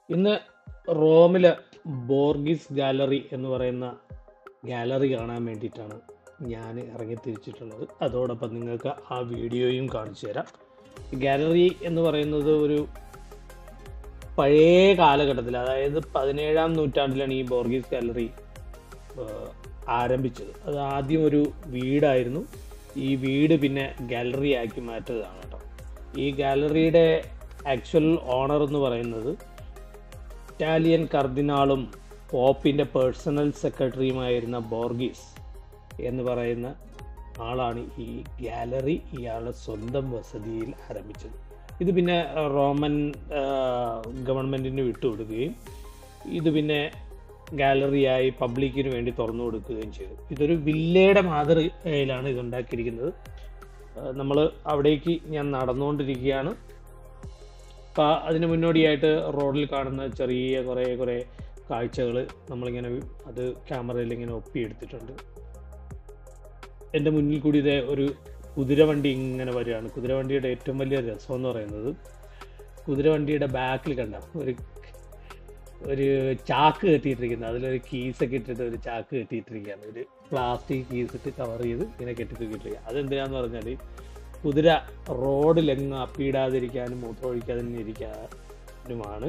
ഇന്ന് റോമിലെ ബോർഗിസ് ഗാലറി എന്ന് പറയുന്ന ഗാലറി കാണാൻ വേണ്ടിയിട്ടാണ് ഞാൻ ഇറങ്ങി തിരിച്ചിട്ടുള്ളത് അതോടൊപ്പം നിങ്ങൾക്ക് ആ വീഡിയോയും കാണിച്ചു തരാം ഗാലറി എന്ന് പറയുന്നത് ഒരു പഴയ കാലഘട്ടത്തിൽ അതായത് പതിനേഴാം നൂറ്റാണ്ടിലാണ് ഈ ബോർഗീസ് ഗാലറി ഏഹ്, ആരംഭിച്ചത് അത് ആദ്യം ഒരു വീടായിരുന്നു ഈ വീട് പിന്നെ ഗാലറി ആക്കി മാറ്റതാണ് കേട്ടോ ഈ ഗാലറിയുടെ ആക്ച്വൽ ഓണർ എന്ന് പറയുന്നത് ഇറ്റാലിയൻ കർദിനാളും പോപ്പിൻ്റെ പേഴ്സണൽ സെക്രട്ടറിയുമായിരുന്ന ബോർഗീസ് എന്ന് പറയുന്ന ആളാണ് ഈ ഗാലറി ഇയാളുടെ സ്വന്തം വസതിയിൽ ആരംഭിച്ചത് ഇത് പിന്നെ റോമൻ ഗവൺമെൻറ്റിന് വിട്ടുകൊടുക്കുകയും ഇത് പിന്നെ ഗാലറിയായി പബ്ലിക്കിന് വേണ്ടി തുറന്നു കൊടുക്കുകയും ചെയ്തു ഇതൊരു വില്ലയുടെ മാതൃകയിലാണ് ഇത് ഉണ്ടാക്കിയിരിക്കുന്നത് നമ്മൾ അവിടേക്ക് ഞാൻ നടന്നുകൊണ്ടിരിക്കുകയാണ് അപ്പം അതിന് മുന്നോടിയായിട്ട് റോഡിൽ കാണുന്ന ചെറിയ കുറേ കുറേ കാഴ്ചകൾ നമ്മളിങ്ങനെ അത് ക്യാമറയിൽ ഇങ്ങനെ ഒപ്പിയെടുത്തിട്ടുണ്ട് എൻ്റെ മുന്നിൽ കൂടി ഇതേ ഒരു കുതിരവണ്ടി ഇങ്ങനെ വരികയാണ് കുതിരവണ്ടിയുടെ ഏറ്റവും വലിയ രസം എന്ന് പറയുന്നത് കുതിരവണ്ടിയുടെ ബാക്കിൽ കണ്ട ഒരു ഒരു ചാക്ക് കെട്ടിയിട്ടിരിക്കുന്നത് അതിലൊരു കീസൊക്കെ ഇട്ടിട്ട് ഒരു ചാക്ക് കെട്ടിയിട്ടിരിക്കുകയാണ് ഒരു പ്ലാസ്റ്റിക് കീസ് ഇട്ട് കവർ ചെയ്ത് ഇങ്ങനെ കെട്ടിത്തൂക്കിയിട്ടിരിക്കുക അതെന്തിനാന്ന് പറഞ്ഞാൽ കുതിര റോഡിലെങ്ങും അപ്പിയിടാതിരിക്കാനും മൂത്രമൊഴിക്കാതിനും ഇരിക്കാനുമാണ്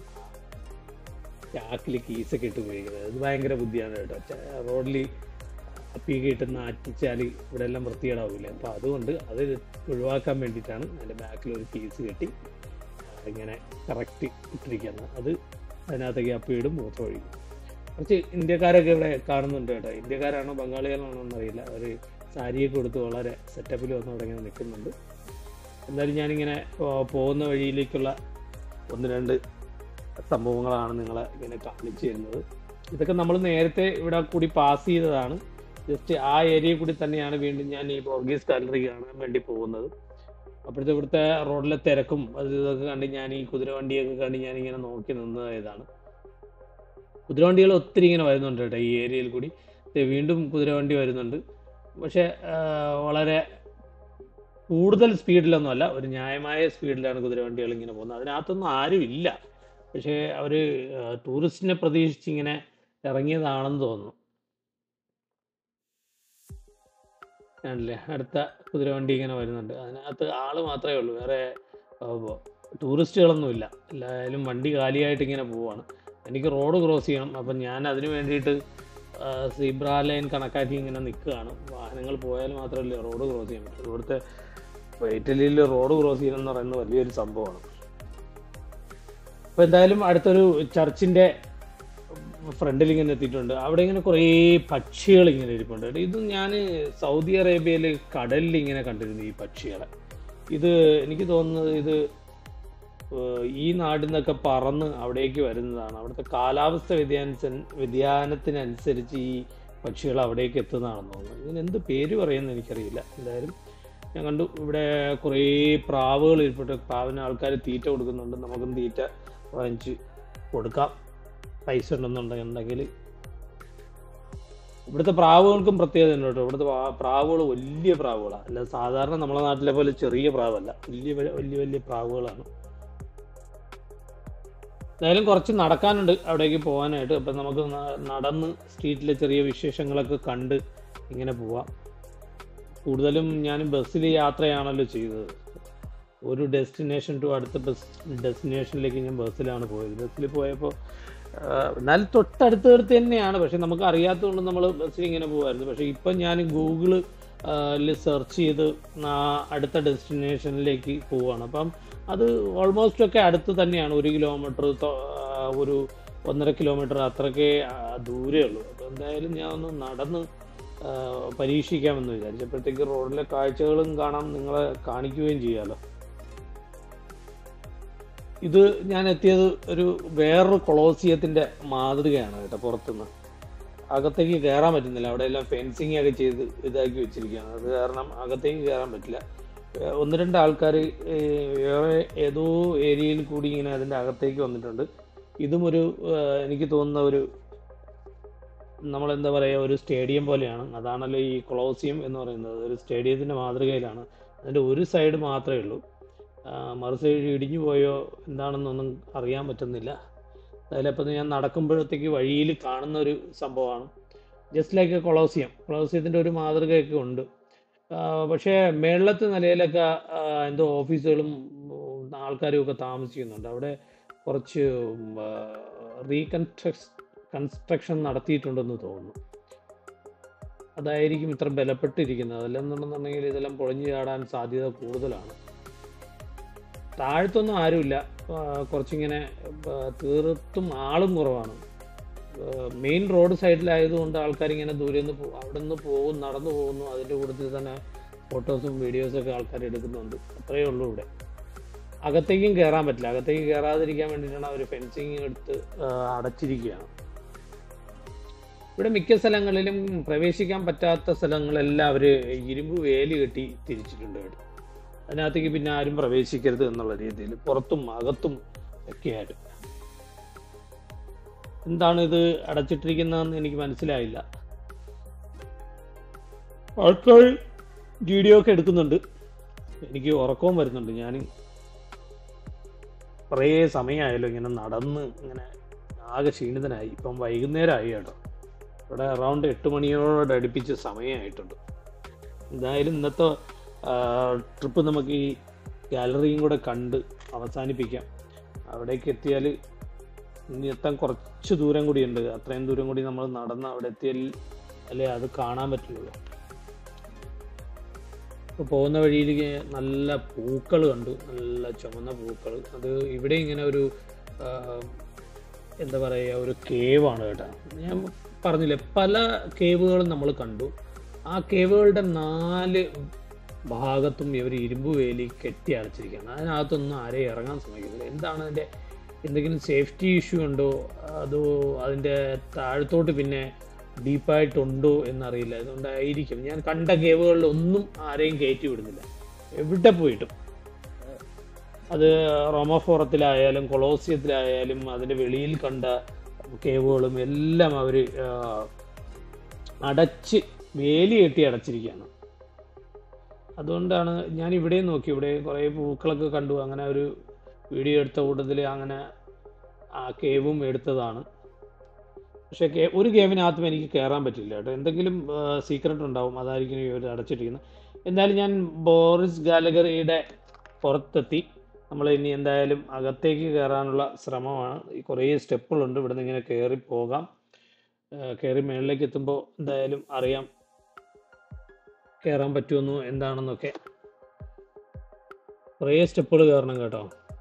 ചാക്കിൽ കീസൊക്കെ ഇട്ട് ഉപയോഗിക്കുന്നത് അത് ഭയങ്കര ബുദ്ധിയാണ് കേട്ടോ ച- റോഡിൽ അപ്പിയൊക്കെ ഇട്ട് നാറ്റിച്ചാൽ ഇവിടെ എല്ലാം വൃത്തികേടാവില്ലേ അപ്പോൾ അതുകൊണ്ട് അത് ഒഴിവാക്കാൻ വേണ്ടിയിട്ടാണ് അതിൻ്റെ ബാക്കിൽ ഒരു കീസ് കെട്ടി ആ, ഇങ്ങനെ കറക്റ്റ് ഇട്ടിരിക്കുന്നത് അത് അതിനകത്തേക്ക് അപ്പിയിടും മൂത്രം ഒഴിക്കും കുറച്ച് ഇന്ത്യക്കാരൊക്കെ ഇവിടെ കാണുന്നുണ്ട് കേട്ടോ ഇന്ത്യക്കാരാണോ ബംഗാളികളാണോ എന്നറിയില്ല അവർ സാരിയൊക്കെ കൊടുത്ത് വളരെ സെറ്റപ്പിൽ വന്ന് അവിടെ ഇങ്ങനെ നിൽക്കുന്നുണ്ട് എന്തായാലും ഞാനിങ്ങനെ ആ, പോകുന്ന വഴിയിലേക്കുള്ള ഒന്ന് രണ്ട് സംഭവങ്ങളാണ് നിങ്ങളെ ഇങ്ങനെ കാണിച്ചു തരുന്നത് ഇതൊക്കെ നമ്മൾ നേരത്തെ ഇവിടെ കൂടി പാസ് ചെയ്തതാണ് ജസ്റ്റ് ആ ഏരിയ കൂടി തന്നെയാണ് വീണ്ടും ഞാൻ ഈ ബോർഗീസ് ഗാലറി കാണാൻ വേണ്ടി പോകുന്നത് അപ്പോഴത്തെ ഇവിടുത്തെ റോഡിലെ തിരക്കും അത് ഇതൊക്കെ കണ്ട് ഞാൻ ഈ കുതിരവണ്ടിയൊക്കെ കണ്ട് ഞാൻ ഇങ്ങനെ നോക്കി നിന്നതാണ് കുതിരവണ്ടികൾ ഒത്തിരി ഇങ്ങനെ വരുന്നുണ്ട് കേട്ടോ ഈ ഏരിയയിൽ കൂടി ദേ വീണ്ടും കുതിരവണ്ടി വരുന്നുണ്ട് പക്ഷെ ആ, വളരെ കൂടുതൽ സ്പീഡിലൊന്നുമല്ല ഒരു ന്യായമായ സ്പീഡിലാണ് കുതിരവണ്ടികൾ ഇങ്ങനെ പോകുന്നത് അതിനകത്തൊന്നും ആരും ഇല്ല പക്ഷേ അവർ ടൂറിസ്റ്റിനെ പ്രതീക്ഷിച്ച് ഇങ്ങനെ ഇറങ്ങിയതാണെന്ന് തോന്നുന്നു ആണല്ലേ അടുത്ത കുതിരവണ്ടി ഇങ്ങനെ വരുന്നുണ്ട് അതിനകത്ത് ആള് മാത്രമേ ഉള്ളൂ വേറെ ടൂറിസ്റ്റുകളൊന്നുമില്ല എല്ലായാലും വണ്ടി കാലിയായിട്ട് ഇങ്ങനെ പോവാണ് എനിക്ക് റോഡ് ക്രോസ് ചെയ്യണം അപ്പം ഞാൻ അതിന് വേണ്ടിയിട്ട് സീബ്ര ലൈൻ കണക്കാക്കി ഇങ്ങനെ നിൽക്കുകയാണ് വാഹനങ്ങൾ പോയാൽ മാത്രമല്ലേ റോഡ് ക്രോസ് ചെയ്യാൻ പറ്റുള്ളൂ ഇവിടുത്തെ ഇറ്റലിയിൽ റോഡ് ക്രോസ് ചെയ്യണം എന്ന് പറയുന്നത് വലിയൊരു സംഭവമാണ് അപ്പോൾ എന്തായാലും അടുത്തൊരു ചർച്ചിൻ്റെ ഫ്രണ്ടിൽ ഇങ്ങനെ എത്തിയിട്ടുണ്ട് അവിടെ ഇങ്ങനെ കുറേ പക്ഷികൾ ഇങ്ങനെ ഇരിപ്പുണ്ട് ഇത് ഞാൻ സൗദി അറേബ്യയിൽ കടലിൽ ഇങ്ങനെ കണ്ടിരുന്നു ഈ പക്ഷികളെ ഇത് എനിക്ക് തോന്നുന്നത് ഇത് ഏഹ്, ഈ നാട്ടിൽ നിന്നൊക്കെ പറന്ന് അവിടേക്ക് വരുന്നതാണ് അവിടുത്തെ കാലാവസ്ഥ വ്യതിയാന വ്യതിയാനത്തിനനുസരിച്ച് ഈ പക്ഷികൾ അവിടേക്ക് എത്തുന്നതാണെന്ന് തോന്നുന്നു ഇതിന് എന്ത് പേര് പറയുമെന്ന് എനിക്കറിയില്ല എന്തായാലും ഞാൻ കണ്ടു ഇവിടെ കുറേ പ്രാവുകൾ ഇരിപ്പുണ്ട് പ്രാവിന് ആൾക്കാർ തീറ്റ കൊടുക്കുന്നുണ്ട് നമുക്കും തീറ്റ വാങ്ങിച്ച് കൊടുക്കാം പൈസ ഉണ്ടെന്നുണ്ടെങ്കിൽ ഇവിടുത്തെ പ്രാവുകൾക്കും പ്രത്യേകത ഉണ്ട് കേട്ടോ ഇവിടുത്തെ പ്രാ- പ്രാവുകൾ വലിയ പ്രാവുകളാണ് അല്ല സാധാരണ നമ്മളെ നാട്ടിലെ പോലെ ചെറിയ പ്രാവല്ല വലിയ വലിയ വലിയ വലിയ പ്രാവുകളാണ് എന്തായാലും കുറച്ച് നടക്കാനുണ്ട് അവിടേക്ക് പോകാനായിട്ട് അപ്പം നമുക്ക് ന- നടന്ന് സ്ട്രീറ്റിലെ ചെറിയ വിശേഷങ്ങളൊക്കെ കണ്ട് ഇങ്ങനെ പോവാം കൂടുതലും ഞാൻ ബസ്സിൽ യാത്രയാണല്ലോ ചെയ്തത് ഒരു ഡെസ്റ്റിനേഷൻ ടു അടുത്ത ബസ് ഡെസ്റ്റിനേഷനിലേക്ക് ഞാൻ ബസ്സിലാണ് പോയത് ബസ്സിൽ പോയപ്പോൾ എന്നാൽ തൊട്ടടുത്ത് അടുത്ത് തന്നെയാണ് പക്ഷെ നമുക്ക് അറിയാത്തതുകൊണ്ട് നമ്മൾ ബസ്സിൽ ഇങ്ങനെ പോകുമായിരുന്നു പക്ഷെ ഇപ്പം ഞാൻ ഗൂഗിള് സെർച്ച് ചെയ്ത് നാ- അടുത്ത ഡെസ്റ്റിനേഷനിലേക്ക് പോവുകയാണ് അപ്പം അത് ഓൾമോസ്റ്റ് ഒക്കെ അടുത്ത് തന്നെയാണ് ഒരു കിലോമീറ്റർ ഒരു ഒന്നര കിലോമീറ്റർ അത്രയ്ക്കേ ആ, ദൂരേ ഉള്ളൂ അപ്പോൾ എന്തായാലും ഞാൻ ഒന്ന് നടന്ന് ആ, പരീക്ഷിക്കാമെന്ന് വിചാരിച്ചപ്പോഴത്തേക്ക് റോഡിലെ കാഴ്ചകളും കാണാം നിങ്ങളെ കാണിക്കുകയും ചെയ്യാമല്ലോ ഇത് ഞാൻ എത്തിയത് ഒരു വേറൊരു കൊളോസിയത്തിന്റെ മാതൃകയാണ് കേട്ടോ പുറത്തുനിന്ന് അകത്തേക്ക് കയറാൻ പറ്റുന്നില്ല അവിടെ എല്ലാം ഫെൻസിങ് ഒക്കെ ചെയ്ത് ഇതാക്കി വെച്ചിരിക്കുകയാണ് അത് കാരണം അകത്തേക്ക് കയറാൻ പറ്റില്ല ഏഹ് ഒന്ന് രണ്ട് ആൾക്കാർ വേറെ ഏതോ ഏരിയയിൽ കൂടി ഇങ്ങനെ അതിൻ്റെ അകത്തേക്ക് വന്നിട്ടുണ്ട് ഇതും ഒരു ഏഹ് എനിക്ക് തോന്നുന്ന ഒരു നമ്മളെന്താ പറയുക ഒരു സ്റ്റേഡിയം പോലെയാണ് അതാണല്ലോ ഈ കൊളോസിയം എന്ന് പറയുന്നത് ഒരു സ്റ്റേഡിയത്തിൻ്റെ മാതൃകയിലാണ് അതിൻ്റെ ഒരു സൈഡ് മാത്രമേ ഉള്ളൂ ആ, മറു സൈഡ് ഇടിഞ്ഞു പോയോ എന്താണെന്നൊന്നും അറിയാൻ പറ്റുന്നില്ല അതിലപ്പോൾ ഞാൻ നടക്കുമ്പോഴത്തേക്ക് വഴിയിൽ കാണുന്ന ഒരു സംഭവമാണ് ജസ്റ്റ് ലൈക്ക് കൊളോസിയം കൊളോസിയത്തിൻ്റെ ഒരു മാതൃകയൊക്കെ ഉണ്ട് ആ, പക്ഷേ മേളത്തെ നിലയിലൊക്കെ ആ, എന്തോ ഓഫീസുകളും ഉം, ആൾക്കാരും ഒക്കെ താമസിക്കുന്നുണ്ട് അവിടെ കുറച്ച് റീകൺസ്ട്രക്സ് കൺസ്ട്രക്ഷൻ നടത്തിയിട്ടുണ്ടെന്ന് തോന്നുന്നു അതായിരിക്കും ഇത്ര ബലപ്പെട്ടിരിക്കുന്നത് അല്ലെന്നുണ്ടെന്നുണ്ടെങ്കിൽ ഇതെല്ലാം പൊളിഞ്ഞു ചാടാൻ സാധ്യത കൂടുതലാണ് താഴത്തൊന്നും ആരുമില്ല ആ, കുറച്ചിങ്ങനെ ആ, തീർത്തും ആളും കുറവാണ് മെയിൻ റോഡ് സൈഡിലായതുകൊണ്ട് ആൾക്കാർ ഇങ്ങനെ ദൂരെ നിന്ന് പോ- അവിടെ നിന്ന് പോകും നടന്നു പോകുന്നു അതിൻ്റെ കൂട്ടത്തിൽ തന്നെ ഫോട്ടോസും വീഡിയോസും ഒക്കെ ആൾക്കാർ എടുക്കുന്നുണ്ട് അത്രയേ ഉള്ളൂ ഇവിടെ അകത്തേക്കും കയറാൻ പറ്റില്ല അകത്തേക്ക് കയറാതിരിക്കാൻ വേണ്ടിയിട്ടാണ് അവർ ഫെൻസിങ് എടുത്ത് ആ, അടച്ചിരിക്കുകയാണ് ഇവിടെ മിക്ക സ്ഥലങ്ങളിലും പ്രവേശിക്കാൻ പറ്റാത്ത സ്ഥലങ്ങളെല്ലാം അവർ ഇരുമ്പ് വേലി കെട്ടി തിരിച്ചിട്ടുണ്ട് ഇവിടെ അതിനകത്തേക്ക് പിന്നെ ആരും പ്രവേശിക്കരുത് എന്നുള്ള രീതിയിൽ പുറത്തും അകത്തും ഒക്കെയായിട്ട് എന്താണ് ഇത് അടച്ചിട്ടിരിക്കുന്നതെന്ന് എനിക്ക് മനസ്സിലായില്ല ആൾക്കാർ വീഡിയോ ഒക്കെ എടുക്കുന്നുണ്ട് എനിക്ക് ഉറക്കവും വരുന്നുണ്ട് ഞാൻ കുറേ സമയമായല്ലോ ഇങ്ങനെ നടന്ന് ഇങ്ങനെ ആകെ ക്ഷീണിതനായി ഇപ്പം വൈകുന്നേരമായി കേട്ടോ ഇവിടെ അറൗണ്ട് എട്ട് മണിയോട് അടുപ്പിച്ച് സമയമായിട്ടുണ്ട് എന്തായാലും ഇന്നത്തെ ട്രിപ്പ് നമുക്ക് ഈ ഗാലറിയും കൂടെ കണ്ട് അവസാനിപ്പിക്കാം അവിടേക്ക് എത്തിയാൽ ഇനി എത്താൻ കുറച്ച് ദൂരം കൂടിയുണ്ട് അത്രയും ദൂരം കൂടി നമ്മൾ നടന്ന് അവിടെ എത്തിയാൽ അല്ലേ അത് കാണാൻ പറ്റുള്ളൂ ഇപ്പോൾ പോകുന്ന വഴിയിൽ നല്ല പൂക്കൾ കണ്ടു നല്ല ചുമന്ന പൂക്കൾ അത് ഇവിടെ ഇങ്ങനെ ഒരു ആ, എന്താ പറയുക ഒരു കേവാണ് കേട്ടോ ഞാൻ പറഞ്ഞില്ലേ പല കേവുകളും നമ്മൾ കണ്ടു ആ കേവുകളുടെ നാല് ഭാഗത്തും ഇവർ ഇരുമ്പ് വേലി കെട്ടി അടച്ചിരിക്കുകയാണ് അതിനകത്തൊന്നും ആരെയും ഇറങ്ങാൻ സമ്മതിക്കുന്നില്ല എന്താണ് അതിൻ്റെ എന്തെങ്കിലും സേഫ്റ്റി ഇഷ്യൂ ഉണ്ടോ അതോ അതിൻ്റെ താഴത്തോട്ട് പിന്നെ ഡീപ്പായിട്ടുണ്ടോ എന്നറിയില്ല അതുകൊണ്ടായിരിക്കും ഞാൻ കണ്ട കേവുകളിൽ ഒന്നും ആരെയും കയറ്റി വിടുന്നില്ല എവിടെ പോയിട്ടും അത് റോമഫോറത്തിലായാലും കൊളോസിയത്തിലായാലും അതിൻ്റെ വെളിയിൽ കണ്ട കേവുകളും എല്ലാം അവർ അടച്ച് വേലി കെട്ടി അടച്ചിരിക്കുകയാണ് അതുകൊണ്ടാണ് ഞാൻ ഇവിടെയും നോക്കി ഇവിടെ കുറേ പൂക്കളൊക്കെ കണ്ടു അങ്ങനെ ഒരു വീഡിയോ എടുത്ത കൂട്ടത്തിൽ അങ്ങനെ ആ കേവും എടുത്തതാണ് പക്ഷേ കേ ഒരു കേവിനകത്തും എനിക്ക് കയറാൻ പറ്റില്ല കേട്ടോ എന്തെങ്കിലും സീക്രട്ട് ഉണ്ടാവും അതായിരിക്കും ഇവർ അടച്ചിട്ടിരിക്കുന്നത് എന്തായാലും ഞാൻ ബോറിസ് ഗാലഗറിയുടെ പുറത്തെത്തി നമ്മൾ ഇനി എന്തായാലും അകത്തേക്ക് കയറാനുള്ള ശ്രമമാണ് ഈ കുറേ സ്റ്റെപ്പുകളുണ്ട് ഇവിടെ നിന്ന് ഇങ്ങനെ കയറി പോകാം ആ, കയറി മേളിലേക്ക് എത്തുമ്പോൾ എന്തായാലും അറിയാം കയറാൻ പറ്റുമെന്നോ എന്താണെന്നൊക്കെ കുറേ സ്റ്റെപ്പുകൾ കയറണം കേട്ടോ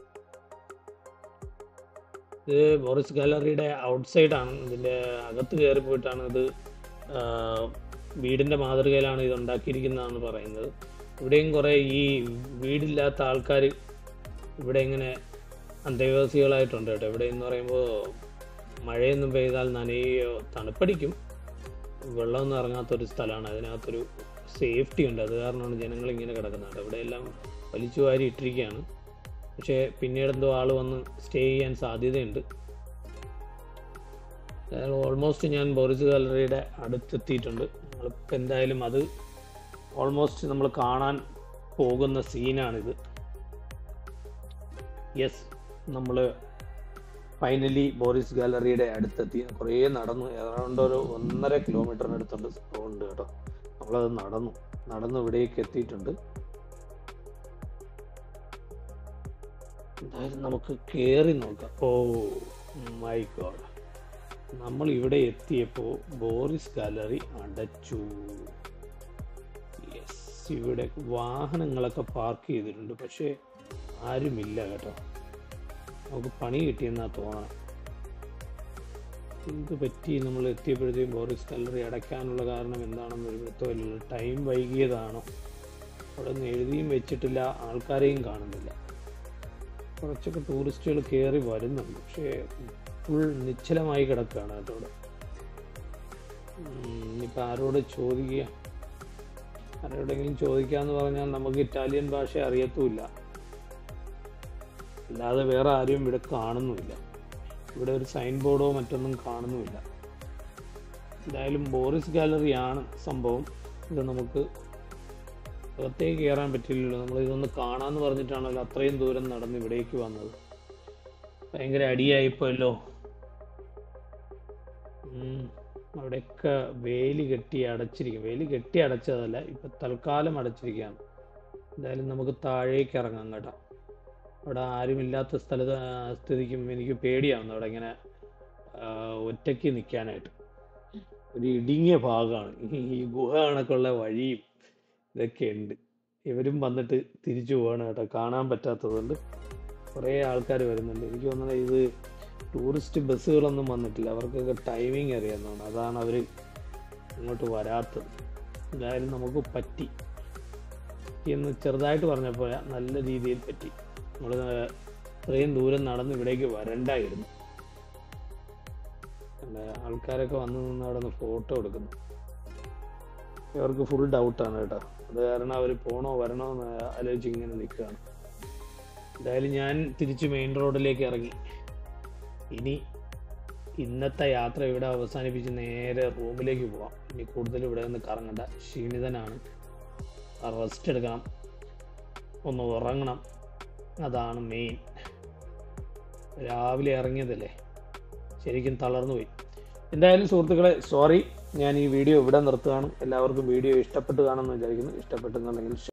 ഇത് ബോറിസ് ഗാലറിയുടെ ഔട്ട്സൈഡാണ് ഇതിൻ്റെ അകത്ത് കയറി പോയിട്ടാണ് ഇത് ആ, വീടിൻ്റെ മാതൃകയിലാണ് ഇത് ഉണ്ടാക്കിയിരിക്കുന്നതെന്ന് പറയുന്നത് ഇവിടെയും കുറേ ഈ വീടില്ലാത്ത ആൾക്കാർ ഇവിടെ ഇങ്ങനെ അന്തേവാസികളായിട്ടുണ്ട് കേട്ടോ ഇവിടെ എന്ന് പറയുമ്പോൾ മഴയൊന്നും പെയ്താൽ നനയോ തണുപ്പടിക്കും വെള്ളമൊന്നും ഇറങ്ങാത്തൊരു സ്ഥലമാണ് അതിനകത്തൊരു സേഫ്റ്റി ഉണ്ട് അത് കാരണമാണ് ജനങ്ങൾ ഇങ്ങനെ കിടക്കുന്നത് ഇവിടെ എല്ലാം വലിച്ചു വാരി ഇട്ടിരിക്കുകയാണ് പക്ഷേ പിന്നീട് എന്തോ ആൾ വന്ന് സ്റ്റേ ചെയ്യാൻ സാധ്യതയുണ്ട് ഓൾമോസ്റ്റ് ഞാൻ ബോറിസ് ഗാലറിയുടെ അടുത്തെത്തിയിട്ടുണ്ട് നമ്മളിപ്പോൾ എന്തായാലും അത് ഓൾമോസ്റ്റ് നമ്മൾ കാണാൻ പോകുന്ന സീനാണിത് യെസ് നമ്മൾ ഫൈനലി ബോറിസ് ഗാലറിയുടെ അടുത്തെത്തി കുറേ നടന്നു ഏതാണ്ട് ഒരു ഒന്നര കിലോമീറ്ററിന് അടുത്തുണ്ട് ഉണ്ട് കേട്ടോ നമ്മളത് നടന്നു നടന്ന് ഇവിടേക്ക് എത്തിയിട്ടുണ്ട് എന്തായാലും നമുക്ക് കയറി നോക്കാം ഓ മൈ ഗോഡ് നമ്മൾ ഇവിടെ എത്തിയപ്പോൾ ബോറിസ് ഗാലറി അടച്ചു യെസ് ഇവിടെ വാഹനങ്ങളൊക്കെ പാർക്ക് ചെയ്തിട്ടുണ്ട് പക്ഷേ ആരുമില്ല കേട്ടോ നമുക്ക് പണി കിട്ടിയെന്നാ തോന്നണം എന്ത് പറ്റി നമ്മൾ എത്തിയപ്പോഴത്തേക്കും ബോറിസ് ഗാലറി അടയ്ക്കാനുള്ള കാരണം എന്താണെന്ന് ഒരു വ്യക്തമില്ല ടൈം വൈകിയതാണോ അവിടെ നിന്ന് എഴുതിയും വെച്ചിട്ടില്ല ആൾക്കാരെയും കാണുന്നില്ല കുറച്ചൊക്കെ ടൂറിസ്റ്റുകൾ കയറി വരുന്നുണ്ട് പക്ഷേ ഫുൾ നിശ്ചലമായി കിടക്കുകയാണ് കേട്ടോ അവിടെ ഉം, ഇനിയിപ്പോൾ ആരോട് ചോദിക്കുക ആരോടെങ്കിലും ചോദിക്കാന്ന് പറഞ്ഞാൽ നമുക്ക് ഇറ്റാലിയൻ ഭാഷ അറിയത്തുമില്ല അല്ലാതെ വേറെ ആരും ഇവിടെ കാണുന്നുമില്ല ഇവിടെ ഒരു സൈൻ ബോർഡോ മറ്റൊന്നും കാണുന്നുമില്ല എന്തായാലും ബോറിസ് ഗാലറിയാണ് സംഭവം ഇത് നമുക്ക് അകത്തേക്ക് കയറാൻ പറ്റില്ലല്ലോ നമ്മൾ ഇതൊന്ന് കാണാമെന്ന് പറഞ്ഞിട്ടാണല്ലോ അത്രയും ദൂരം നടന്ന് ഇവിടേക്ക് വന്നത് ഭയങ്കര അടിയായിപ്പോയല്ലോ ഉം. അവിടെയൊക്കെ വേലി കെട്ടി അടച്ചിരിക്കും വേലി കെട്ടി അടച്ചതല്ല ഇപ്പം തൽക്കാലം അടച്ചിരിക്കുകയാണ് എന്തായാലും നമുക്ക് താഴേക്ക് ഇറങ്ങാം കേട്ടോ അവിടെ ആരുമില്ലാത്ത സ്ഥലത്ത് ആ, സ്ഥിതിക്കും എനിക്ക് പേടിയാവുന്നു അവിടെ ഇങ്ങനെ ആ, ഒറ്റയ്ക്ക് നിൽക്കാനായിട്ട് ഒരു ഇടുങ്ങിയ ഭാഗമാണ് ഈ ഗുഹ കണക്കുള്ള വഴിയും ഇതൊക്കെ ഉണ്ട് ഇവരും വന്നിട്ട് തിരിച്ചു പോവാണ് കേട്ടോ കാണാൻ പറ്റാത്തതുകൊണ്ട് കുറേ ആൾക്കാർ വരുന്നുണ്ട് എനിക്ക് തോന്നുന്നത് ഇത് ടൂറിസ്റ്റ് ബസ്സുകളൊന്നും വന്നിട്ടില്ല അവർക്കൊക്കെ ടൈമിംഗ് അറിയാവുന്നതാണ് അതാണ് അവർ ഇങ്ങോട്ട് വരാത്തത് എന്തായാലും നമുക്ക് പറ്റി എന്ന് ചെറുതായിട്ട് പറഞ്ഞപ്പോൾ നല്ല രീതിയിൽ പറ്റി നമ്മൾ ഇത്രയും ദൂരം നടന്ന് ഇവിടേക്ക് വരണ്ടായിരുന്നു അല്ല, ആൾക്കാരൊക്കെ വന്ന് നിന്ന് അവിടെ നിന്ന് ഫോട്ടോ എടുക്കുന്നു ഇവർക്ക് ഫുൾ ഡൗട്ടാണ് കേട്ടോ അത് കാരണം അവർ പോണോ വരണോ എന്ന് ആലോചിച്ച് ഇങ്ങനെ നിൽക്കുകയാണ് എന്തായാലും ഞാൻ തിരിച്ച് മെയിൻ റോഡിലേക്ക് ഇറങ്ങി ഇനി ഇന്നത്തെ യാത്ര ഇവിടെ അവസാനിപ്പിച്ച് നേരെ റൂമിലേക്ക് പോവാം ഇനി കൂടുതൽ ഇവിടെ നിന്ന് കറങ്ങണ്ട ക്ഷീണിതനാണ് റെസ്റ്റ് എടുക്കണം ഒന്ന് ഉറങ്ങണം അതാണ് മെയിൻ രാവിലെ ഇറങ്ങിയതല്ലേ ശരിക്കും തളർന്നു പോയി എന്തായാലും സുഹൃത്തുക്കളെ സോറി ഞാൻ ഈ വീഡിയോ ഇവിടെ നിർത്തുകയാണ് എല്ലാവർക്കും വീഡിയോ ഇഷ്ടപ്പെട്ട് കാണുമെന്ന് വിചാരിക്കുന്നു ഇഷ്ടപ്പെട്ടെന്നുണ്ടെങ്കിൽ